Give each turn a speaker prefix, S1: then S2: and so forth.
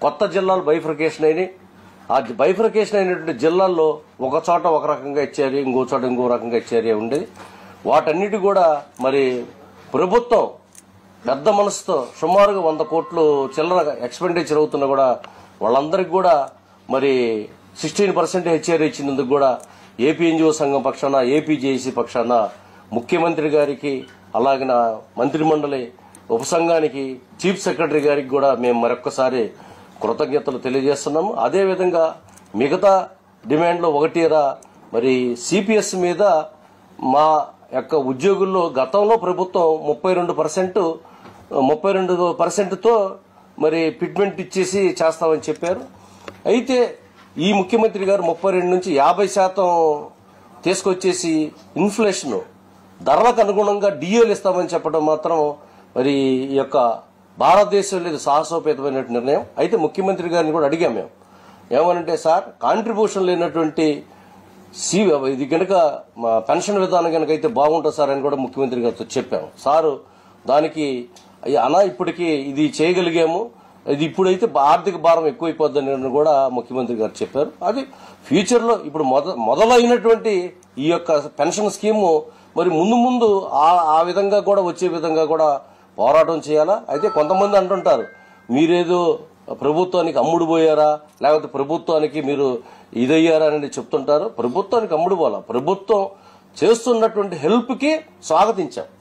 S1: కొత్త జిల్లాలు బైఫర్కేషన్ అయినాయి ఆ బైఫర్కేషన్ అయినటువంటి జిల్లాల్లో ఒక చోట ఒక రకంగా ఇచ్చారు ఇంకో చోట ఇంకో రకంగా ఇచ్చారు ఉండేది వాటన్నిటి కూడా మరి ప్రభుత్వం పెద్ద మనసుతో సుమారుగా వంద కోట్లు చిల్లర ఎక్స్పెండిచర్ అవుతున్నా కూడా వాళ్ళందరికీ కూడా మరి సిక్స్టీన్ పర్సెంట్ హెచ్ఆర్ ఇచ్చినందుకు కూడా ఏపీ ఎన్జిఓ సంఘం పక్షాన ఏపీ జేఏసీ పక్షాన ముఖ్యమంత్రి గారికి అలాగే నా మంత్రిమండలి ఉపసంఘానికి చీఫ్ సెక్రటరీ గారికి కూడా మేము మరొక్కసారి కృతజ్ఞతలు తెలియజేస్తున్నాము అదేవిధంగా మిగతా డిమాండ్లో ఒకటిరా మరి సిపిఎస్ మీద మా యొక్క ఉద్యోగుల్లో గతంలో ప్రభుత్వం ముప్పై రెండు పర్సెంట్ ముప్పై రెండు పర్సెంట్తో మరి ఫిట్మెంట్ ఇచ్చేసి చేస్తామని చెప్పారు అయితే ఈ ముఖ్యమంత్రి గారు ముప్పై రెండు నుంచి యాభై శాతం తీసుకొచ్చేసి ఇన్ఫ్లేషన్ ధరలకు అనుగుణంగా డిఏలు ఇస్తామని చెప్పడం మాత్రం మరి ఈ యొక్క భారతదేశంలో ఇది సాహసోపేతమైన నిర్ణయం అయితే ముఖ్యమంత్రి గారిని కూడా అడిగాం మేము ఏమనంటే సార్ కాంట్రిబ్యూషన్ లేనటువంటి సి ఇది కనుక మా పెన్షన్ విధానం కనుక అయితే బాగుంటుంది సార్ అని కూడా ముఖ్యమంత్రి గారితో చెప్పాము సారు దానికి "అయ్య, అన్నా ఇప్పటికి ఇది చేయగలిగాము ఇది ఇప్పుడైతే ఆర్థిక భారం ఎక్కువైపోద్దని కూడా ముఖ్యమంత్రి గారు చెప్పారు అది ఫ్యూచర్ లో ఇప్పుడు మొద మొదలైనటువంటి ఈ యొక్క పెన్షన్ స్కీము మరి ముందు ముందు ఆ ఆ విధంగా కూడా వచ్చే విధంగా కూడా పోరాటం చేయాలా అయితే కొంతమంది అంటుంటారు మీరేదో ప్రభుత్వానికి అమ్ముడు పోయారా లేకపోతే ప్రభుత్వానికి మీరు ఇదయ్యారా అని చెప్తుంటారు ప్రభుత్వానికి అమ్ముడు పోలా ప్రభుత్వం చేస్తున్నటువంటి హెల్ప్ కి స్వాగతించాం